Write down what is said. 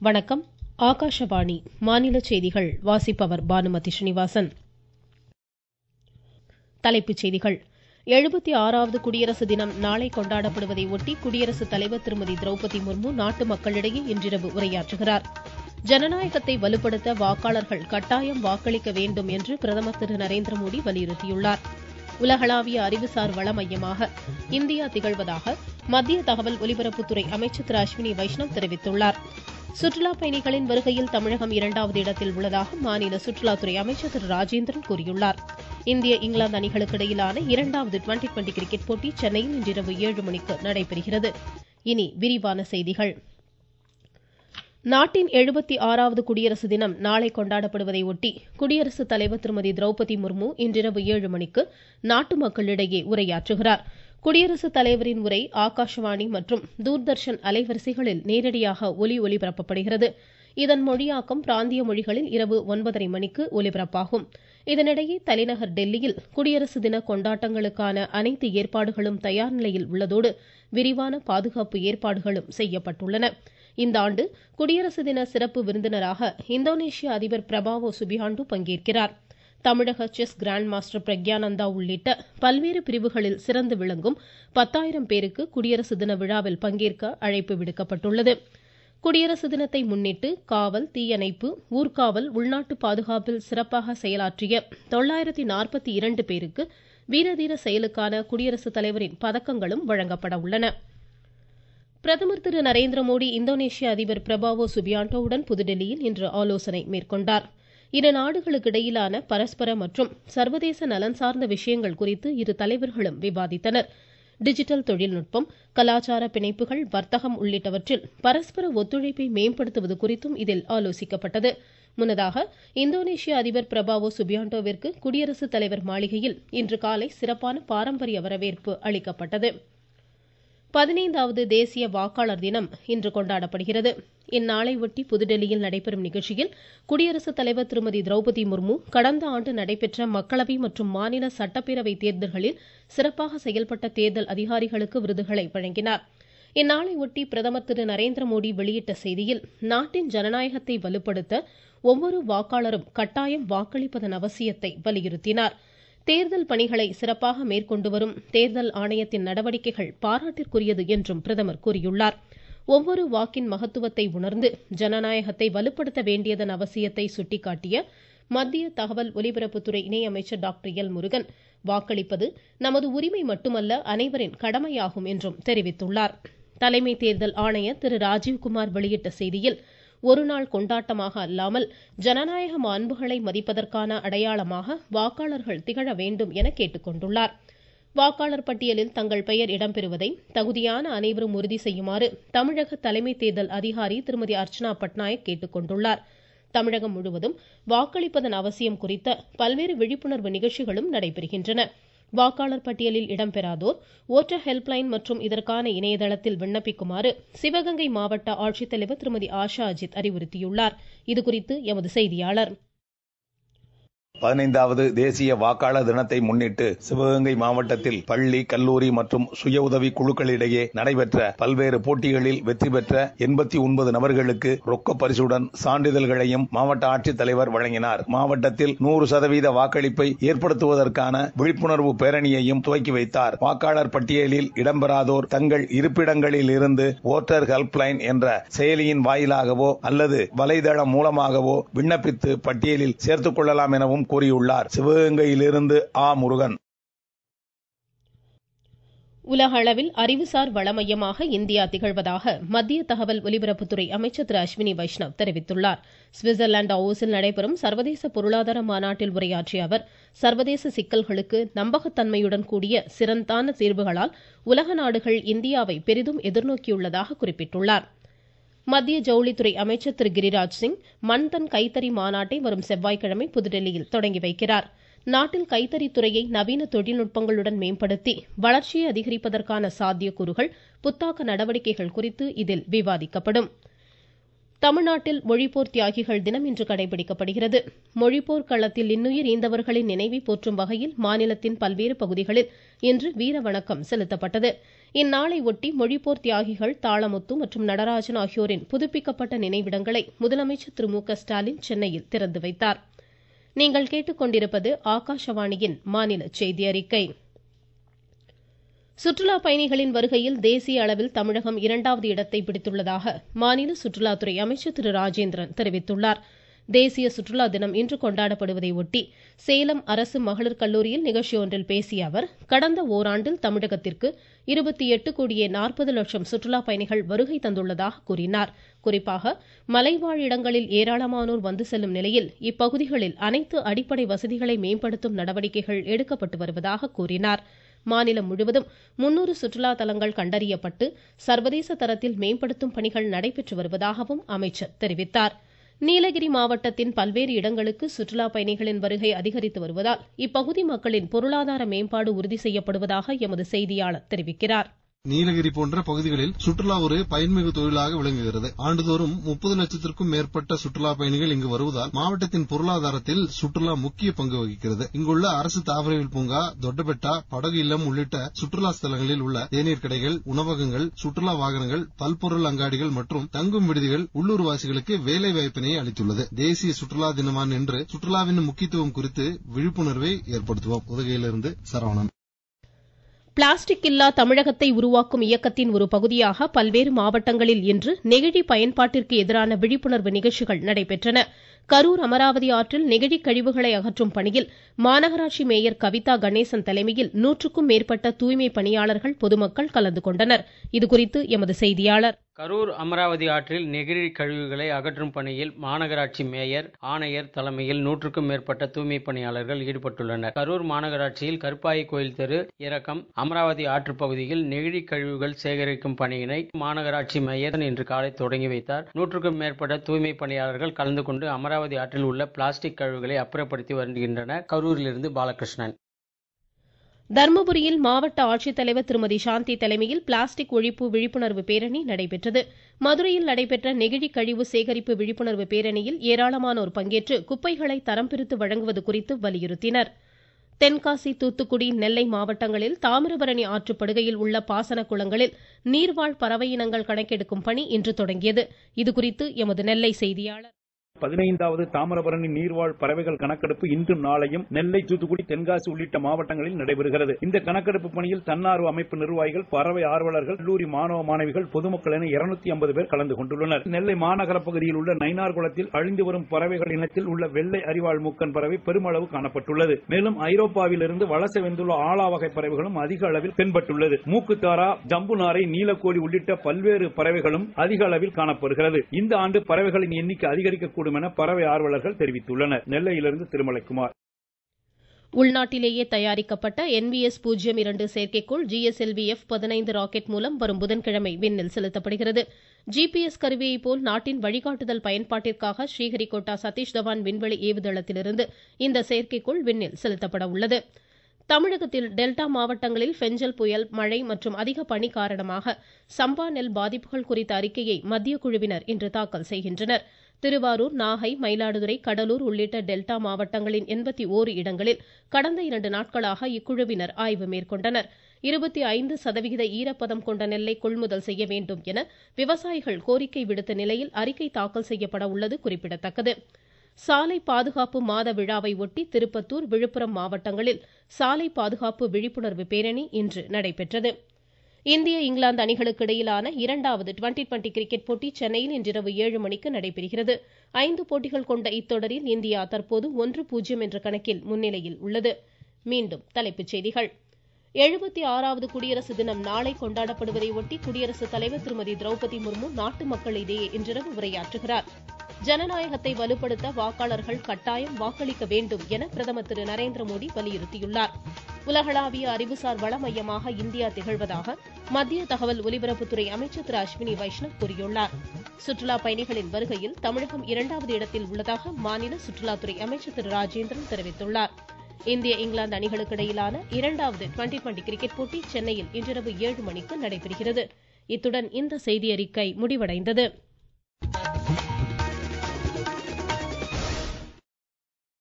வணக்கம் ஆகாஷவாணி மாநில செய்திகள் வாசிப்பவர் பானுமதி ஸ்ரீனிவாசன் தலைப்புச் செய்திகள் எழுபத்தி ஆறாவது குடியரசு தினம் நாளை கொண்டாடப்படுவதை ஒட்டி குடியரசுத் தலைவர் திருமதி திரௌபதி முர்மு நாட்டு மக்களிடையே இன்றிரவு உரையாற்றுகிறார் ஜனநாயகத்தை வலுப்படுத்த வாக்காளர்கள் கட்டாயம் வாக்களிக்க வேண்டும் என்று பிரதமர் திரு நரேந்திர மோடி வலியுறுத்தியுள்ளார் உலகளாவிய அறிவுசார் வள மையமாக இந்தியா திகழ்வதாக மத்திய தகவல் ஒலிபரப்புத்துறை அமைச்சர் திரு அஸ்வினி வைஷ்ணவ் தெரிவித்துள்ளார் சுற்றுலா பயணிகளின் வருகையில் தமிழகம் இரண்டாவது இடத்தில் உள்ளதாக மாநில சுற்றுலாத்துறை அமைச்சர் திரு ராஜேந்திரன் கூறியுள்ளார் இந்திய இங்கிலாந்து அணிகளுக்கு இடையிலான இரண்டாவது டுவெண்டி டுவெண்டி கிரிக்கெட் போட்டி சென்னையில் இன்றிரவு ஏழு மணிக்கு நடைபெறுகிறது இனி விரிவான செய்திகள் நாட்டின் எழுபத்தி ஆறாவது குடியரசு தினம் நாளை கொண்டாடப்படுவதை ஒட்டி குடியரசுத் தலைவர் திருமதி திரௌபதி முர்மு இன்றிரவு ஏழு மணிக்கு நாட்டு மக்களிடையே உரையாற்றுகிறார் குடியரசுத் தலைவரின் உரை ஆகாஷவாணி மற்றும் தூர்தர்ஷன் அலைவரிசைகளில் நேரடியாக ஒலி ஒலிபரப்பப்படுகிறது இதன் மொழியாக்கம் பிராந்திய மொழிகளில் இரவு ஒன்பதரை மணிக்கு ஒலிபரப்பாகும் இதனிடையே தலைநகர் டெல்லியில் குடியரசு தின கொண்டாட்டங்களுக்கான அனைத்து ஏற்பாடுகளும் தயார் நிலையில் உள்ளதோடு விரிவான பாதுகாப்பு ஏற்பாடுகளும் செய்யப்பட்டுள்ளன இந்த ஆண்டு குடியரசு தின சிறப்பு விருந்தினராக இந்தோனேஷிய அதிபர் பிரபாவோ சுபியாண்டு பங்கேற்கிறார் தமிழக செஸ் கிராண்ட் மாஸ்டர் பிரக்யானந்தா உள்ளிட்ட பல்வேறு பிரிவுகளில் சிறந்து விளங்கும் பத்தாயிரம் பேருக்கு குடியரசு தின விழாவில் பங்கேற்க அழைப்பு விடுக்கப்பட்டுள்ளது குடியரசு தினத்தை முன்னிட்டு காவல் தீயணைப்பு ஊர்காவல் உள்நாட்டு பாதுகாப்பில் சிறப்பாக செயலாற்றிய தொள்ளாயிரத்தி நாற்பத்தி இரண்டு பேருக்கு வீரதீர செயலுக்கான குடியரசுத் தலைவரின் பதக்கங்களும் வழங்கப்பட உள்ளன பிரதமர் திரு நரேந்திர மோடி இந்தோனேஷிய அதிபர் பிரபாவோ சுபியாண்டோவுடன் புதுடெல்லியில் இன்று ஆலோசனை மேற்கொண்டார் இரு நாடுகளுக்கு இடையிலான பரஸ்பர மற்றும் சர்வதேச நலன் சார்ந்த விஷயங்கள் குறித்து இரு தலைவர்களும் விவாதித்தனர் டிஜிட்டல் தொழில்நுட்பம் கலாச்சார பிணைப்புகள் வர்த்தகம் உள்ளிட்டவற்றில் பரஸ்பர ஒத்துழைப்பை மேம்படுத்துவது குறித்தும் இதில் ஆலோசிக்கப்பட்டது முன்னதாக இந்தோனேஷிய அதிபர் பிரபாவோ சுபியாண்டோவிற்கு குடியரசுத் தலைவர் மாளிகையில் இன்று காலை சிறப்பான பாரம்பரிய வரவேற்பு அளிக்கப்பட்டது பதினைந்தாவது தேசிய வாக்காளர் தினம் இன்று கொண்டாடப்படுகிறது இந்நாளை ஒட்டி புதுடெல்லியில் நடைபெறும் நிகழ்ச்சியில் குடியரசுத் தலைவர் திருமதி திரௌபதி முர்மு கடந்த ஆண்டு நடைபெற்ற மக்களவை மற்றும் மாநில சட்டப்பேரவை தேர்தல்களில் சிறப்பாக செயல்பட்ட தேர்தல் அதிகாரிகளுக்கு விருதுகளை வழங்கினார் இந்நாளை ஒட்டி பிரதமர் திரு நரேந்திர மோடி வெளியிட்ட செய்தியில் நாட்டின் ஜனநாயகத்தை வலுப்படுத்த ஒவ்வொரு வாக்காளரும் கட்டாயம் வாக்களிப்பதன் அவசியத்தை வலியுறுத்தினார் தேர்தல் பணிகளை சிறப்பாக மேற்கொண்டு வரும் தேர்தல் ஆணையத்தின் நடவடிக்கைகள் பாராட்டிற்குரியது என்றும் பிரதமர் கூறியுள்ளார் ஒவ்வொரு வாக்கின் மகத்துவத்தை உணர்ந்து ஜனநாயகத்தை வலுப்படுத்த வேண்டியதன் அவசியத்தை சுட்டிக்காட்டிய மத்திய தகவல் ஒலிபரப்புத்துறை இணையமைச்சர் டாக்டர் எல் முருகன் வாக்களிப்பது நமது உரிமை மட்டுமல்ல அனைவரின் கடமையாகும் என்றும் தெரிவித்துள்ளார் தலைமை தேர்தல் ஆணையர் திரு ராஜீவ்குமார் வெளியிட்ட செய்தியில் ஒருநாள் கொண்டாட்டமாக அல்லாமல் ஜனநாயக மாண்புகளை மதிப்பதற்கான அடையாளமாக வாக்காளர்கள் திகழ வேண்டும் என கேட்டுக்கொண்டுள்ளார் வாக்காளர் பட்டியலில் தங்கள் பெயர் இடம்பெறுவதை தகுதியான அனைவரும் உறுதி செய்யுமாறு தமிழக தலைமை தேர்தல் அதிகாரி திருமதி அர்ச்சனா பட்நாயக் கேட்டுக்கொண்டுள்ளார் தமிழகம் முழுவதும் வாக்களிப்பதன் அவசியம் குறித்த பல்வேறு விழிப்புணர்வு நிகழ்ச்சிகளும் நடைபெறுகின்றன வாக்காளர் பட்டியலில் இடம்பெறாதோர் ஓட்டர் ஹெல்ப்லைன் மற்றும் இதற்கான இணையதளத்தில் விண்ணப்பிக்குமாறு சிவகங்கை மாவட்ட ஆட்சித்தலைவர் திருமதி ஆஷா அஜித் அறிவுறுத்தியுள்ளார் இதுகுறித்து எமது செய்தியாளர் பதினைந்தாவது தேசிய வாக்காளர் தினத்தை முன்னிட்டு சிவகங்கை மாவட்டத்தில் பள்ளி கல்லூரி மற்றும் சுய உதவி குழுக்களிடையே நடைபெற்ற பல்வேறு போட்டிகளில் வெற்றி பெற்ற எண்பத்தி ஒன்பது நபர்களுக்கு ரொக்க பரிசுடன் சான்றிதழ்களையும் மாவட்ட ஆட்சித்தலைவர் வழங்கினார் மாவட்டத்தில் நூறு சதவீத வாக்களிப்பை ஏற்படுத்துவதற்கான விழிப்புணர்வு பேரணியையும் துவக்கி வைத்தார் வாக்காளர் பட்டியலில் இடம்பெறாதோர் தங்கள் இருப்பிடங்களில் இருந்து ஓட்டர் ஹெல்ப்லைன் என்ற செயலியின் வாயிலாகவோ அல்லது வலைதளம் மூலமாகவோ விண்ணப்பித்து பட்டியலில் சேர்த்துக் கொள்ளலாம் எனவும் கூறியுள்ளார் சிவகங்கையிலிருந்து ஆ முருகன் உலக அளவில் அறிவுசார் வளமையமாக இந்தியா திகழ்வதாக மத்திய தகவல் ஒலிபரப்புத்துறை அமைச்சர் திரு அஸ்வினி வைஷ்ணவ் தெரிவித்துள்ளார் சுவிட்சர்லாந்து ஓஸில் நடைபெறும் சர்வதேச பொருளாதார மாநாட்டில் உரையாற்றிய அவர் சர்வதேச சிக்கல்களுக்கு நம்பகத்தன்மையுடன் கூடிய சிறந்தான தீர்வுகளால் உலக நாடுகள் இந்தியாவை பெரிதும் எதிர்நோக்கியுள்ளதாக குறிப்பிட்டுள்ளார் மத்திய ஜவுளித்துறை அமைச்சர் திரு கிரிராஜ் சிங் மன்தன் கைத்தறி மாநாட்டை வரும் செவ்வாய்க்கிழமை புதுடெல்லியில் தொடங்கி வைக்கிறார் நாட்டில் கைத்தறி துறையை நவீன தொழில்நுட்பங்களுடன் மேம்படுத்தி வளர்ச்சியை அதிகரிப்பதற்கான சாத்தியக்கூறுகள் புத்தாக்க நடவடிக்கைகள் குறித்து இதில் விவாதிக்கப்படும் தமிழ்நாட்டில் மொழிப்போர் தியாகிகள் தினம் இன்று கடைபிடிக்கப்படுகிறது மொழிப்போர் களத்தில் இன்னுயிர் ஈந்தவர்களின் நினைவை போற்றும் வகையில் மாநிலத்தின் பல்வேறு பகுதிகளில் இன்று வீர வணக்கம் செலுத்தப்பட்டது இந்நாளை ஒட்டி மொழிப்போர் தியாகிகள் தாளமுத்து மற்றும் நடராஜன் ஆகியோரின் புதுப்பிக்கப்பட்ட நினைவிடங்களை முதலமைச்சர் திரு மு க ஸ்டாலின் சென்னையில் திறந்து வைத்தார் நீங்கள் கேட்டுக்கொண்டிருப்பது ஆகாஷவாணியின் மாநில செய்தி அறிக்கை சுற்றுலா பயணிகளின் வருகையில் தேசிய அளவில் தமிழகம் இரண்டாவது இடத்தை பிடித்துள்ளதாக மாநில சுற்றுலாத்துறை அமைச்சர் திரு ராஜேந்திரன் தெரிவித்துள்ளார் தேசிய சுற்றுலா தினம் இன்று கொண்டாடப்படுவதை ஒட்டி சேலம் அரசு மகளிர் கல்லூரியில் நிகழ்ச்சி ஒன்றில் பேசிய அவர் கடந்த ஓராண்டில் தமிழகத்திற்கு இருபத்தி எட்டு கோடியே நாற்பது லட்சம் சுற்றுலா பயணிகள் வருகை தந்துள்ளதாக கூறினார் குறிப்பாக மலைவாழ் இடங்களில் ஏராளமானோர் வந்து செல்லும் நிலையில் இப்பகுதிகளில் அனைத்து அடிப்படை வசதிகளை மேம்படுத்தும் நடவடிக்கைகள் எடுக்கப்பட்டு வருவதாக கூறினார் மாநிலம் முழுவதும் முன்னூறு சுற்றுலா தலங்கள் கண்டறியப்பட்டு சர்வதேச தரத்தில் மேம்படுத்தும் பணிகள் நடைபெற்று வருவதாகவும் அமைச்சர் தெரிவித்தார் நீலகிரி மாவட்டத்தின் பல்வேறு இடங்களுக்கு சுற்றுலா பயணிகளின் வருகை அதிகரித்து வருவதால் இப்பகுதி மக்களின் பொருளாதார மேம்பாடு உறுதி செய்யப்படுவதாக எமது செய்தியாளர் தெரிவிக்கிறார் நீலகிரி போன்ற பகுதிகளில் சுற்றுலா ஒரு பயன்மிகு தொழிலாக விளங்குகிறது ஆண்டுதோறும் முப்பது லட்சத்திற்கும் மேற்பட்ட சுற்றுலா பயணிகள் இங்கு வருவதால் மாவட்டத்தின் பொருளாதாரத்தில் சுற்றுலா முக்கிய பங்கு வகிக்கிறது இங்குள்ள அரசு தாவரவியல் பூங்கா தொட்டபெட்டா படகு இல்லம் உள்ளிட்ட சுற்றுலா ஸ்தலங்களில் உள்ள தேநீர் கடைகள் உணவகங்கள் சுற்றுலா வாகனங்கள் பல்பொருள் அங்காடிகள் மற்றும் தங்கும் விடுதிகள் உள்ளூர்வாசிகளுக்கு வேலை வாய்ப்பினை அளித்துள்ளது தேசிய சுற்றுலா தினமான இன்று சுற்றுலாவின் முக்கியத்துவம் குறித்து விழிப்புணர்வை ஏற்படுத்துவோம் உதகையிலிருந்து சரவணன் பிளாஸ்டிக் இல்லா தமிழகத்தை உருவாக்கும் இயக்கத்தின் ஒரு பகுதியாக பல்வேறு மாவட்டங்களில் இன்று நெகிழி பயன்பாட்டிற்கு எதிரான விழிப்புணர்வு நிகழ்ச்சிகள் நடைபெற்றன கரூர் அமராவதி ஆற்றில் நெகிழி கழிவுகளை அகற்றும் பணியில் மாநகராட்சி மேயர் கவிதா கணேசன் தலைமையில் நூற்றுக்கும் மேற்பட்ட தூய்மை பணியாளர்கள் பொதுமக்கள் கலந்து கொண்டனர் இதுகுறித்து எமது செய்தியாளர் கரூர் அமராவதி ஆற்றில் நெகிழி கழிவுகளை அகற்றும் பணியில் மாநகராட்சி மேயர் ஆணையர் தலைமையில் நூற்றுக்கும் மேற்பட்ட தூய்மை பணியாளர்கள் ஈடுபட்டுள்ளனர் கரூர் மாநகராட்சியில் கருப்பாயி கோயில் தெரு இறக்கம் அமராவதி ஆற்று பகுதியில் நெகிழி கழிவுகள் சேகரிக்கும் பணியினை மாநகராட்சி மேயர் இன்று காலை தொடங்கி வைத்தார் நூற்றுக்கும் மேற்பட்ட தூய்மை பணியாளர்கள் கலந்து கொண்டு அமராவதி ஆற்றில் உள்ள பிளாஸ்டிக் கழிவுகளை அப்புறப்படுத்தி வருகின்றனர் கரூரிலிருந்து பாலகிருஷ்ணன் தர்மபுரியில் மாவட்ட ஆட்சித்தலைவர் திருமதி சாந்தி தலைமையில் பிளாஸ்டிக் ஒழிப்பு விழிப்புணர்வு பேரணி நடைபெற்றது மதுரையில் நடைபெற்ற நெகிழி கழிவு சேகரிப்பு விழிப்புணர்வு பேரணியில் ஏராளமானோர் பங்கேற்று குப்பைகளை தரம் பிரித்து வழங்குவது குறித்து வலியுறுத்தினர் தென்காசி தூத்துக்குடி நெல்லை மாவட்டங்களில் தாமிரபரணி ஆற்றுப்படுகையில் உள்ள பாசன குளங்களில் நீர்வாழ் பறவை இனங்கள் கணக்கெடுக்கும் பணி இன்று தொடங்கியது இதுகுறித்து எமது நெல்லை செய்தியாளர் பதினைந்தாவது தாமிரபரணி நீர்வாழ் பறவைகள் கணக்கெடுப்பு இன்றும் நாளையும் நெல்லை தூத்துக்குடி தென்காசி உள்ளிட்ட மாவட்டங்களில் நடைபெறுகிறது இந்த கணக்கெடுப்பு பணியில் தன்னார்வ அமைப்பு நிர்வாகிகள் பறவை ஆர்வலர்கள் கல்லூரி மாணவ மாணவிகள் பொதுமக்கள் என இருநூத்தி ஐம்பது பேர் கலந்து கொண்டுள்ளனர் நெல்லை மாநகர பகுதியில் உள்ள நைனார் குளத்தில் அழிந்து வரும் பறவைகள் இனத்தில் உள்ள வெள்ளை அறிவாள் மூக்கன் பறவை பெருமளவு காணப்பட்டுள்ளது மேலும் ஐரோப்பாவில் இருந்து வலசை வந்துள்ள ஆலா வகை பறவைகளும் அதிக அளவில் தென்பட்டுள்ளது மூக்குத்தாரா ஜம்புநாரை நீலக்கோழி உள்ளிட்ட பல்வேறு பறவைகளும் அதிக அளவில் காணப்படுகிறது இந்த ஆண்டு பறவைகளின் எண்ணிக்கை அதிகரிக்கக்கூடும் என பறவை ஆர்வலர்கள் தெரிவித்துள்ளனர் நெல்லையிலிருந்து திருமலைக்குமார் உள்நாட்டிலேயே தயாரிக்கப்பட்ட என்விஎஸ் பூஜ்ஜியம் இரண்டு செயற்கைக்கோள் ஜிஎஸ்எல்வி எஃப் பதினைந்து ராக்கெட் மூலம் வரும் புதன்கிழமை விண்ணில் செலுத்தப்படுகிறது ஜிபிஎஸ் கருவியை போல் நாட்டின் வழிகாட்டுதல் பயன்பாட்டிற்காக ஸ்ரீஹரிகோட்டா சதீஷ் தவான் விண்வெளி ஏவுதளத்திலிருந்து இந்த செயற்கைக்கோள் விண்ணில் செலுத்தப்பட உள்ளது தமிழகத்தில் டெல்டா மாவட்டங்களில் பெஞ்சல் புயல் மழை மற்றும் அதிக பனி காரணமாக சம்பா நெல் பாதிப்புகள் குறித்த அறிக்கையை மத்திய குழுவினர் இன்று தாக்கல் செய்கின்றனர் திருவாரூர் நாகை மயிலாடுதுறை கடலூர் உள்ளிட்ட டெல்டா மாவட்டங்களின் எண்பத்தி ஓரு இடங்களில் கடந்த இரண்டு நாட்களாக இக்குழுவினர் ஆய்வு மேற்கொண்டனர் இருபத்தி ஐந்து சதவிகித ஈரப்பதம் கொண்ட நெல்லை கொள்முதல் செய்ய வேண்டும் என விவசாயிகள் கோரிக்கை விடுத்த நிலையில் அறிக்கை தாக்கல் செய்யப்பட உள்ளது குறிப்பிடத்தக்கது சாலை பாதுகாப்பு மாத விழாவை ஒட்டி திருப்பத்தூர் விழுப்புரம் மாவட்டங்களில் சாலை பாதுகாப்பு விழிப்புணர்வு பேரணி இன்று நடைபெற்றது இந்திய இங்கிலாந்து அணிகளுக்கு இடையிலான இரண்டாவது டுவெண்டி டுவெண்டி கிரிக்கெட் போட்டி சென்னையில் இன்றிரவு ஏழு மணிக்கு நடைபெறுகிறது ஐந்து போட்டிகள் கொண்ட இத்தொடரில் இந்தியா தற்போது ஒன்று பூஜ்ஜியம் என்ற கணக்கில் முன்னிலையில் உள்ளது மீண்டும் தலைப்புச் செய்திகள் எழுபத்தி ஆறாவது குடியரசு தினம் நாளை கொண்டாடப்படுவதை ஒட்டி குடியரசுத் தலைவர் திருமதி திரௌபதி முர்மு நாட்டு மக்களிடையே இன்றிரவு உரையாற்றுகிறார் ஜனநாயகத்தை வலுப்படுத்த வாக்காளர்கள் கட்டாயம் வாக்களிக்க வேண்டும் என பிரதமர் திரு நரேந்திர மோடி வலியுறுத்தியுள்ளார் உலகளாவிய அறிவுசார் வள மையமாக இந்தியா திகழ்வதாக மத்திய தகவல் ஒலிபரப்புத்துறை அமைச்சர் திரு அஸ்வினி வைஷ்ணவ் கூறியுள்ளார் சுற்றுலா பயணிகளின் வருகையில் தமிழகம் இரண்டாவது இடத்தில் உள்ளதாக மாநில சுற்றுலாத்துறை அமைச்சர் திரு ராஜேந்திரன் தெரிவித்துள்ளார் இந்திய இங்கிலாந்து அணிகளுக்கு இடையிலான இரண்டாவது டுவெண்டி டுவெண்டி கிரிக்கெட் போட்டி சென்னையில் இன்றிரவு ஏழு மணிக்கு நடைபெறுகிறது இத்துடன் இந்த செய்தியறிக்கை முடிவடைந்தது